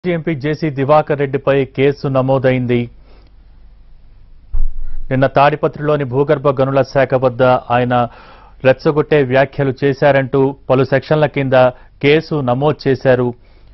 మాజీ ఎంపీ జేసీ దివాకర్ రెడ్డిపై కేసు నమోదైంది నిన్న తాడిపత్రిలోని భూగర్భ గనుల శాఖ వద్ద ఆయన రెచ్చగొట్టే వ్యాఖ్యలు చేశారంటూ పలు సెక్షన్ల కింద కేసు నమోదు చేశారు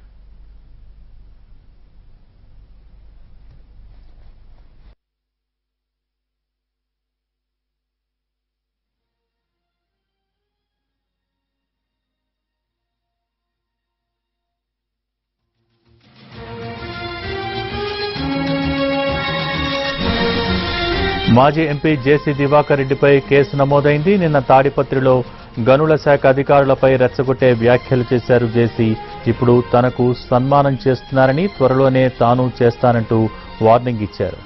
మాజీ ఎంపీ జేసీ దివాకర్ రెడ్డిపై కేసు నమోదైంది నిన్న తాడిపత్రిలో గనుల శాఖ అధికారులపై రెచ్చగొట్టే వ్యాఖ్యలు చేశారు జేసీ ఇప్పుడు తనకు సన్మానం చేస్తున్నారని త్వరలోనే తాను చేస్తానంటూ వార్నింగ్ ఇచ్చారు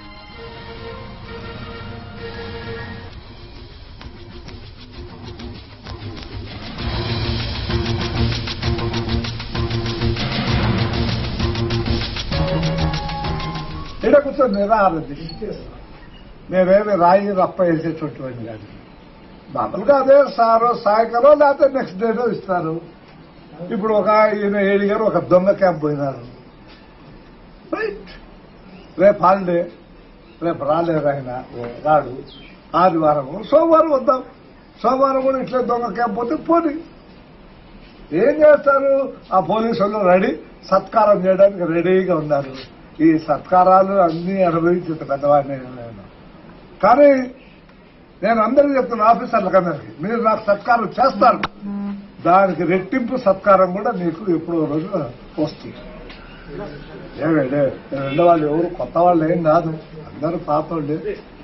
ఈడ కూర్చొని నిరారది నేనేమి రాయి రప్ప వేసేటటువంటి కాదు మామూలుగా అదే సారో సాయంకాలం లేకపోతే నెక్స్ట్ డేనో ఇస్తారు ఇప్పుడు ఒక ఈయన ఏడు గారు ఒక దొంగ క్యాంప్ పోయినారు రైట్ రేపు హాలిడే రేపు రాలేరు ఆయన రాడు ఆదివారం సోమవారం వద్దాం సోమవారం కూడా ఇట్లా దొంగ క్యాంప్ పోతే పోనీ ఏం చేస్తారు ఆ పోలీసు వాళ్ళు రెడీ సత్కారం చేయడానికి రెడీగా ఉన్నారు ఈ సత్కారాలు అన్ని అనుభవించింది పెద్దవాడిని నేను కానీ నేను అందరికీ చెప్తున్నా ఆఫీసర్లకు అందరికి మీరు నాకు సత్కారం చేస్తారు దానికి రెట్టింపు సత్కారం కూడా మీకు ఎప్పుడో రోజు వస్తుంది ఏమంటే రెండో వాళ్ళు ఎవరు కొత్త వాళ్ళు ఏం కాదు అందరూ పాత వాళ్ళే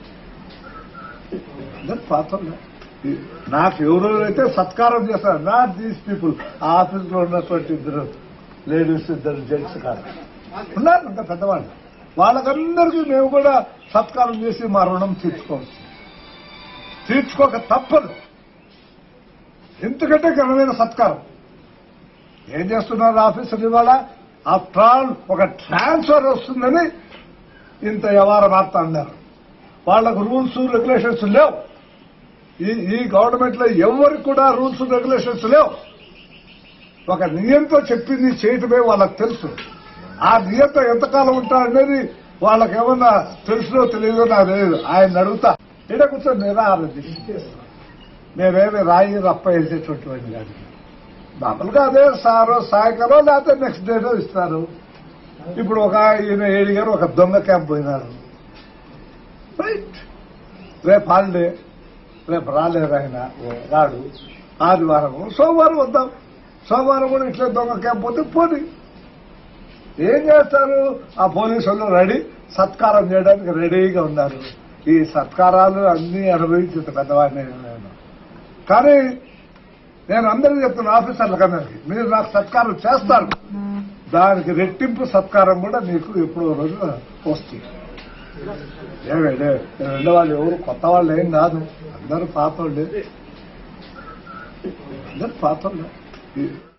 అందరు పాత వాళ్ళే నాకు ఎవరెవరైతే సత్కారం చేస్తారు నాట్ దీస్ పీపుల్ ఆ ఆఫీస్ లో ఉన్నటువంటి ఇద్దరు లేడీస్ ఇద్దరు జెంట్స్ కాదు ఉన్నారు అంత పెద్దవాళ్ళు వాళ్ళకందరికీ మేము కూడా సత్కారం చేసి మా రుణం తీర్చుకోవచ్చు తీర్చుకోక తప్పదు ఎందుకంటే ఘనమైన సత్కారం ఏం చేస్తున్నారు ఆఫీసర్ ఇవాళ ఆఫ్టర్ ఆల్ ఒక ట్రాన్స్ఫర్ వస్తుందని ఇంత వ్యవహారం ఆడుతా అన్నారు వాళ్ళకు రూల్స్ రెగ్యులేషన్స్ లేవు ఈ ఈ గవర్నమెంట్ లో ఎవరికి కూడా రూల్స్ రెగ్యులేషన్స్ లేవు ఒక నియంతో చెప్పింది చేయటమే వాళ్ళకి తెలుసు ఆ నియంత ఎంతకాలం ఉంటారనేది వాళ్ళకి ఏమన్నా తెలుసులో తెలియదో నాకు తెలియదు ఆయన అడుగుతా ఈడ కూర్చొని నిరారది నేనేమి రాయి రప్ప వేసేటటువంటి కాదు మామూలుగా అదే సారో సాయంకాలం లేకపోతే నెక్స్ట్ డేనో ఇస్తారు ఇప్పుడు ఒక ఈయన ఏడు గారు ఒక దొంగ క్యాంప్ పోయినారు రైట్ రేపు హాలిడే రేపు రాలేరు ఆయన రాడు ఆదివారం సోమవారం వద్దాం సోమవారం కూడా ఇట్లా దొంగ క్యాంప్ పోతే పోనీ ఏం చేస్తారు ఆ పోలీసు వాళ్ళు రెడీ సత్కారం చేయడానికి రెడీగా ఉన్నారు ఈ సత్కారాలు అన్ని అనుభవించింది పెద్దవాడిని నేను కానీ నేను అందరికీ చెప్తున్నా ఆఫీసర్లకు అందరికి మీరు నాకు సత్కారం చేస్తారు దానికి రెట్టింపు సత్కారం కూడా మీకు ఎప్పుడో రోజు వస్తుంది ఏమంటే రెండో వాళ్ళు ఎవరు కొత్త వాళ్ళు ఏం కాదు అందరూ పాత వాళ్ళే అందరూ పాత వాళ్ళే